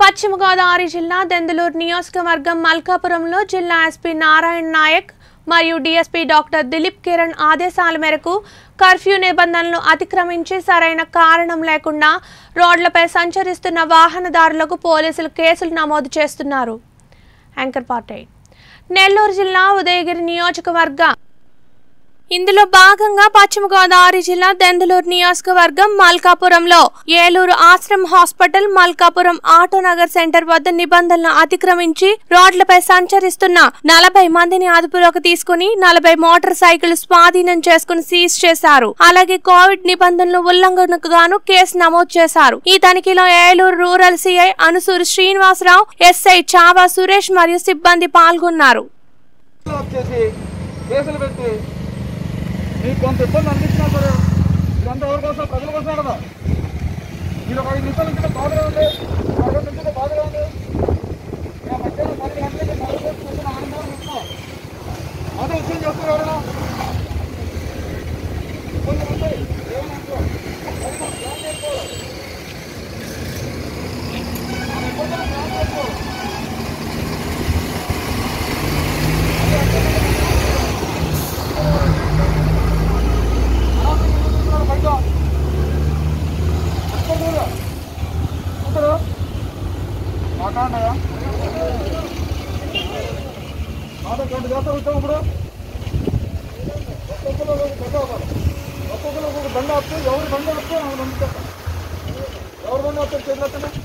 పశ్చిమ గోదావరి జిల్లా దెందులూరు నియోజకవర్గం మల్కాపురంలో జిల్లా ఎస్పీ నారాయణ నాయక్ మరియు డీఎస్పీ డాక్టర్ దిలీప్ కిరణ్ ఆదేశాల మేరకు కర్ఫ్యూ నిబంధనలు అతిక్రమించి సరైన కారణం లేకుండా రోడ్లపై సంచరిస్తున్న వాహనదారులకు పోలీసులు కేసులు నమోదు చేస్తున్నారు యాంకర్ పార్టీ నెల్లూరు జిల్లా ఉదయగిరి నియోజకవర్గ ఇందులో భాగంగా పశ్చిమ గోదావరి జిల్లా దెందులూరు నియోజకవర్గం మల్కాపురంలో ఏలూరు ఆశ్రమ్ హాస్పిటల్ మల్కాపురం ఆటోనగర్ సెంటర్ వద్ద నిబంధనలను అతిక్రమించి రోడ్లపై సంచరిస్తున్న నలభై మందిని అదుపులోకి తీసుకుని నలభై మోటార్ సైకిల్ స్వాధీనం చేసుకుని సీజ్ చేశారు అలాగే కోవిడ్ నిబంధనలు ఉల్లంఘనకు గాను కేసు నమోదు చేశారు ఈ తనిఖీలో Eluru rural CI Anusuri Srinivasarao SI Chava Suresh మరియు సిబ్బంది పాల్గొన్నారు వచ్చేసి కేసులు పెట్టి మీకు కొంత ఇబ్బంది అనిపించినా సరే ఇదంతా ఎవరి కోసం ప్రజల కోసం కదా మీరు ఒక ఐదు నిమిషాల నుంచి బాధగా ఉంది అరవై నిమిషాలు బాధగా ఉంది మేము మధ్యాహ్నం పది గంటలకి నలభై కూర్చొని ఆనందంగా ఉంటున్నాం అదే విషయం చేస్తారు ఎవరైనా ఇబ్బంది ఉంది ఏమనుకో బయట కూతురు మాట్లాడయా ఆటో రెండు చేస్తారు వచ్చాము ఇప్పుడు ఒక్కొక్కరు ఒక పెద్ద ఒకరు ఒక్కొక్కరు ఒక్కొక్క బండి వస్తే ఎవరు బండి వస్తే నాకు బండి చెప్పండి ఎవరు బండి వస్తారు చేతులు వస్తుంది